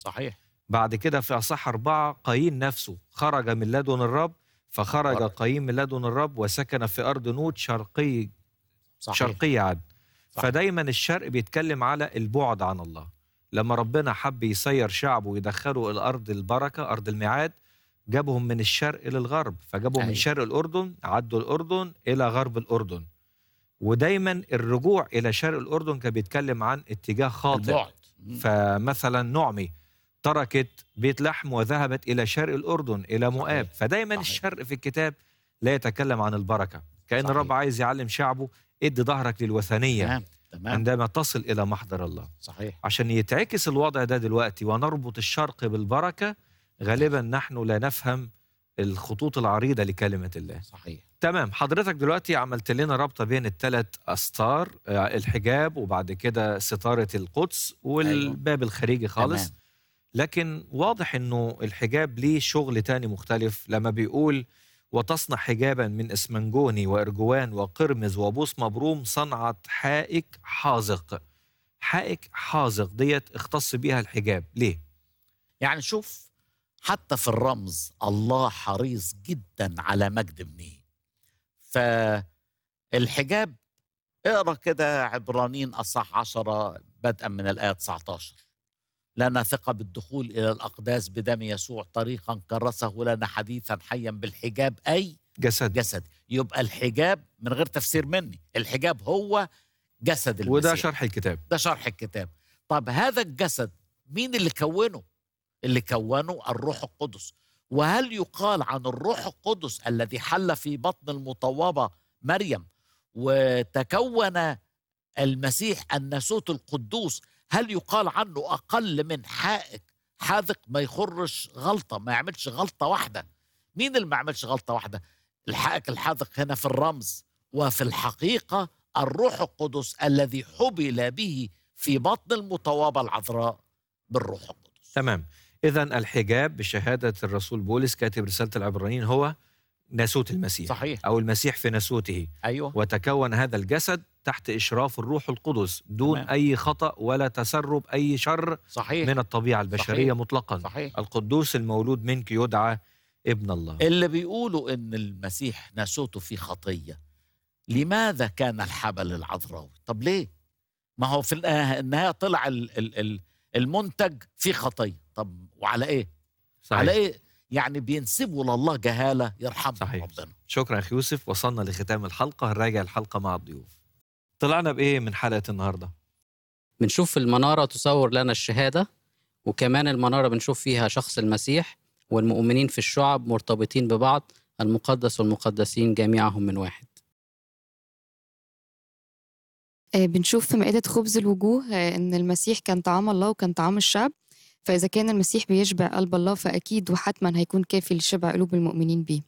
صحيح بعد كده في أصح أربعة قايين نفسه خرج من لدن الرب فخرج خرج. قايين من لدن الرب وسكن في أرض نوت شرقي صحيح شرقية عد صح. فدايما الشرق بيتكلم على البعد عن الله لما ربنا حب يسير شعبه ويدخله إلى أرض البركة أرض الميعاد جابهم من الشرق للغرب فجابهم من أيوة. شرق الأردن عدوا الأردن إلى غرب الأردن ودايما الرجوع إلى شرق الأردن كان بيتكلم عن اتجاه خاطئ البعد مم. فمثلا نعمي تركت بيت لحم وذهبت إلى شرق الأردن إلى مؤاب صحيح. فدايما صحيح. الشرق في الكتاب لا يتكلم عن البركة كأن صحيح. الرب عايز يعلم شعبه ادي ظهرك للوثنية تمام تمام عندما تصل إلى محضر الله صحيح عشان يتعكس الوضع ده دلوقتي ونربط الشرق بالبركة غالبا نحن لا نفهم الخطوط العريضة لكلمة الله صحيح تمام حضرتك دلوقتي عملت لنا رابطة بين الثلاث أستار آه، الحجاب وبعد كده ستارة القدس والباب الخارجي خالص تمام. لكن واضح انه الحجاب ليه شغل تاني مختلف لما بيقول وتصنع حجابا من اسمنجوني وارجوان وقرمز وبوس مبروم صنعة حائك حاذق حائك حاذق ديت اختص بيها الحجاب ليه؟ يعني شوف حتى في الرمز الله حريص جدا على مجد ابنه فالحجاب اقرا كده عبرانيين اصح عشرة بدءا من الايه 19 لنا ثقة بالدخول إلى الأقداس بدم يسوع طريقا كرسه لنا حديثا حيا بالحجاب أي جسد جسد يبقى الحجاب من غير تفسير مني الحجاب هو جسد المسيح وده شرح الكتاب ده شرح الكتاب طب هذا الجسد مين اللي كونه اللي كونه الروح القدس وهل يقال عن الروح القدس الذي حل في بطن المطوبة مريم وتكون المسيح الناسوت القدوس هل يقال عنه أقل من حائك حاذق ما يخرش غلطة ما يعملش غلطة واحدة مين اللي ما يعملش غلطة واحدة الحائك الحاذق هنا في الرمز وفي الحقيقة الروح القدس الذي حبل به في بطن المطوبة العذراء بالروح القدس تمام إذا الحجاب بشهادة الرسول بولس كاتب رسالة العبرانيين هو ناسوت المسيح صحيح أو المسيح في ناسوته أيوه وتكون هذا الجسد تحت إشراف الروح القدس دون تمام. أي خطأ ولا تسرب أي شر صحيح من الطبيعة البشرية صحيح. مطلقا صحيح القدوس المولود منك يدعى ابن الله اللي بيقولوا ان المسيح ناسوته في خطيه لماذا كان الحبل العذراوي طب ليه ما هو في النهايه النهاية طلع ال- ال- ال- المنتج في خطيه طب وعلى ايه صحيح. على ايه يعني بينسبوا لله جهاله يرحمهم صحيح. ربنا شكرا أخي يوسف وصلنا لختام الحلقة هنراجع الحلقة مع الضيوف طلعنا بإيه من حلقة النهاردة بنشوف المنارة تصور لنا الشهادة وكمان المنارة بنشوف فيها شخص المسيح والمؤمنين في الشعب مرتبطين ببعض المقدس والمقدسين جميعهم من واحد آه، بنشوف في مائدة خبز الوجوه آه، إن المسيح كان طعام الله وكان طعام الشعب فإذا كان المسيح بيشبع قلب الله فأكيد وحتما هيكون كافي لشبع قلوب المؤمنين بيه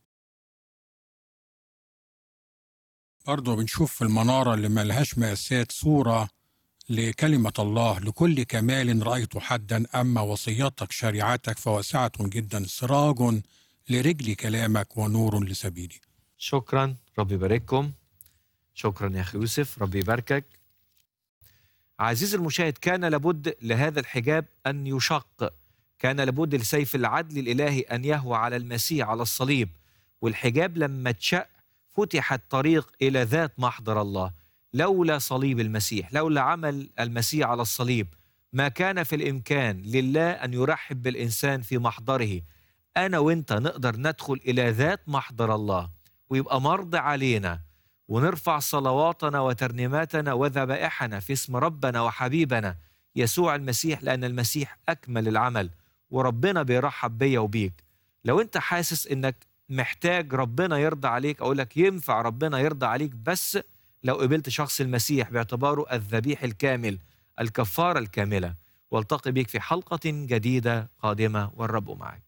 برضه بنشوف في المنارة اللي ملهاش مقاسات صورة لكلمة الله لكل كمال رأيت حدا أما وصيتك شريعتك فواسعة جدا سراج لرجل كلامك ونور لسبيلي شكرا ربي يبارككم شكرا يا أخي يوسف ربي يباركك عزيزي المشاهد كان لابد لهذا الحجاب أن يشق كان لابد لسيف العدل الإلهي أن يهوى على المسيح على الصليب والحجاب لما اتشق فتح الطريق إلى ذات محضر الله لولا صليب المسيح لولا عمل المسيح على الصليب ما كان في الإمكان لله أن يرحب بالإنسان في محضره أنا وإنت نقدر ندخل إلى ذات محضر الله ويبقى مرضى علينا ونرفع صلواتنا وترنيماتنا وذبائحنا في اسم ربنا وحبيبنا يسوع المسيح لأن المسيح أكمل العمل وربنا بيرحب بيا وبيك لو أنت حاسس إنك محتاج ربنا يرضى عليك أقول لك ينفع ربنا يرضى عليك بس لو قبلت شخص المسيح باعتباره الذبيح الكامل الكفارة الكاملة والتقي بك في حلقة جديدة قادمة والرب معك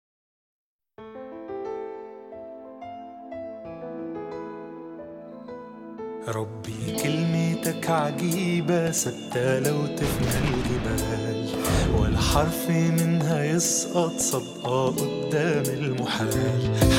ربي كلمتك عجيبة ثابتة لو تفنى الجبال ولا حرف منها يسقط صدقة قدام المحال